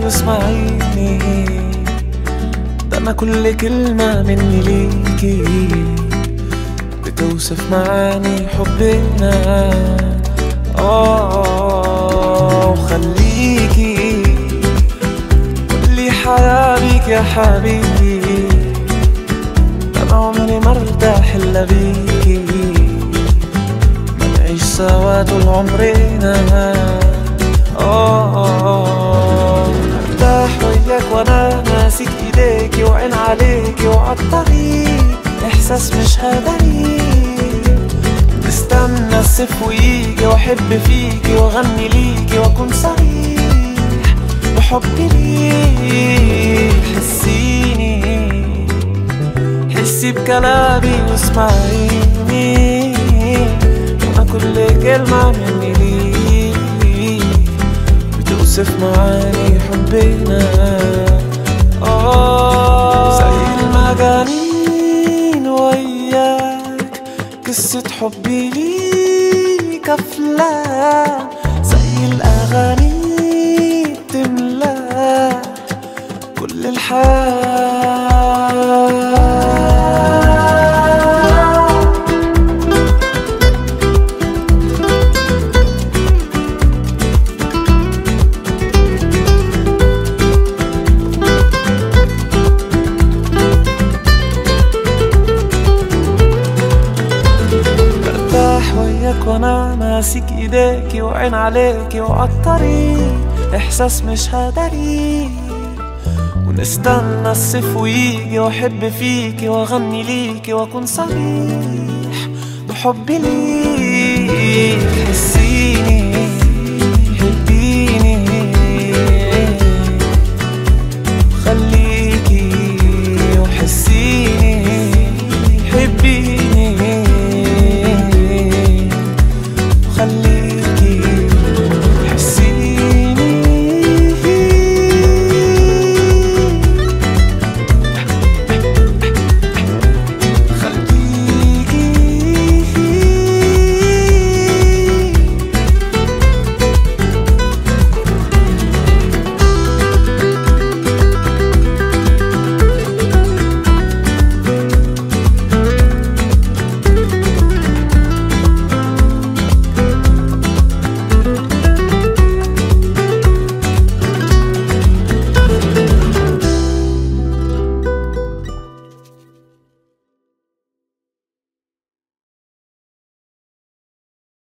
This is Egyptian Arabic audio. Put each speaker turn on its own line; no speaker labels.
واسمعيني ده انا كل كلمة مني ليكي بتوصف معاني حبنا آه وخليكي كل حياة بيك يا حبيبي ده انا عمري ما ارتاح الا بيكي ما نعيش سوا طول عمرنا آه ارتاح وياك وانا ماسك ايديكي وعين عليكي وعالطريق احساس مش هدري استنى الصيف ويجي واحب فيكي واغني ليكي واكون صريح بحبي ليك حسيني حسي بكلامي واسمعيني انا كل كلمة مني ليك بتوصف معاني حبنا آه زي المجانين وياك قصة حبي ليك أفلام زي الأغاني بتملا كل الحياة برتاح وياك وانا ماسك ايديكي وعين عليكي وعالطريق احساس مش هدري ونستنى الصيف ويجي واحب فيكي واغني ليكي واكون صريح بحبي ليك حسيني حبيني